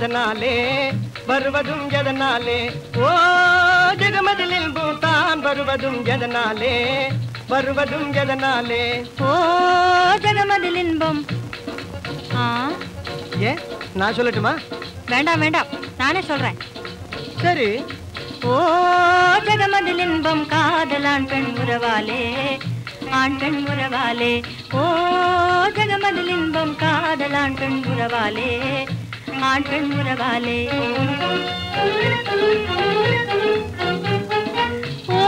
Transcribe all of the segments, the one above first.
எதனாலே வருவதும் எதனாலே ஓ ஜெகமதில் இன்பம் தான் வருவதும் எதனாலே வருவதும் எதனாலே ஓ ஜெகமதில் இன்பம் ஆ ஏ நான் சொல்லட்டுமா வேண்டாம் வேண்டாம் நானே சொல்றேன் சரி ஓ ஜெகமதில் இன்பம் காதலான் பெண் உறவாலே ஆண் பெண் உறவாலே ஓ ஜெகமதில் இன்பம் காதலான் பெண் உறவாலே ஆண் பெண் உறவாலே ஓ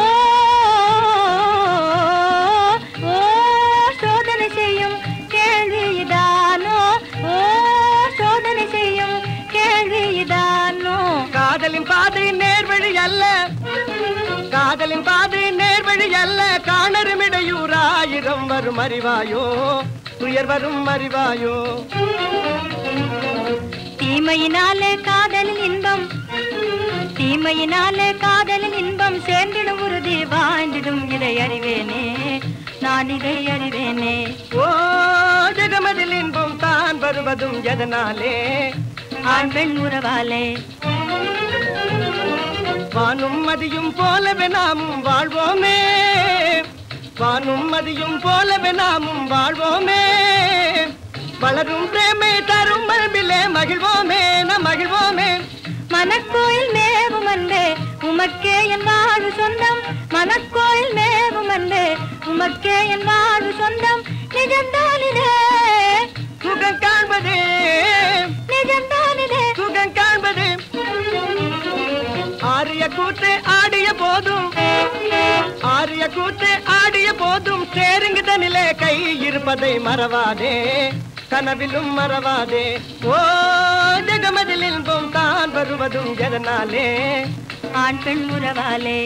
ஓ சோதனை செய்யும் கேள்வி இதானோ ஓ சோதனை செய்யும் கேள்வி இதானோ காதலின் பாதை நேர்வழி அல்ல காதலின் பாதை நேர்வழி அல்ல காணரும் இடையூறாயிரம் வரும் அறிவாயோ துயர் வரும் அறிவாயோ தீமையினாலே காதலின் இன்பம் தீமையினாலே காதலின் இன்பம் சேர்ந்திடும் உறுதி வாழ்ந்திடும் இதை அறிவேனே நான் இதை அறிவேனே ஓ ஜெகமதில் இன்பம் தான் வருவதும் எதனாலே ஆண் பெண் உறவாலே வானும் மதியும் போலவே நாமும் வாழ்வோமே வானும் மதியும் போலவே நாமும் வாழ்வோமே வளரும் பிரேமை தரும் மரபிலே மகிழ்வோமே நம் மகிழ்வோமே மனக்கோயில் மேவும் அன்பே உமக்கே என் வாழ்வு சொந்தம் மனக்கோயில் மேவும் அன்பே உமக்கே என் வாழ்வு சொந்தம் நிஜம்தானிதே சுகம் காண்பதே நிஜம்தானிதே சுகம் காண்பதே ஆரிய கூத்து ஆடிய போதும் ஆரிய கூத்து ஆடிய போதும் சேருங்குதனிலே கை இருப்பதை மறவாதே கனவிலும் மறவாதே ஓ ஜெகமதில் இன்பம் தான் வருவதும் எதனாலே ஆண் பெண் உறவாலே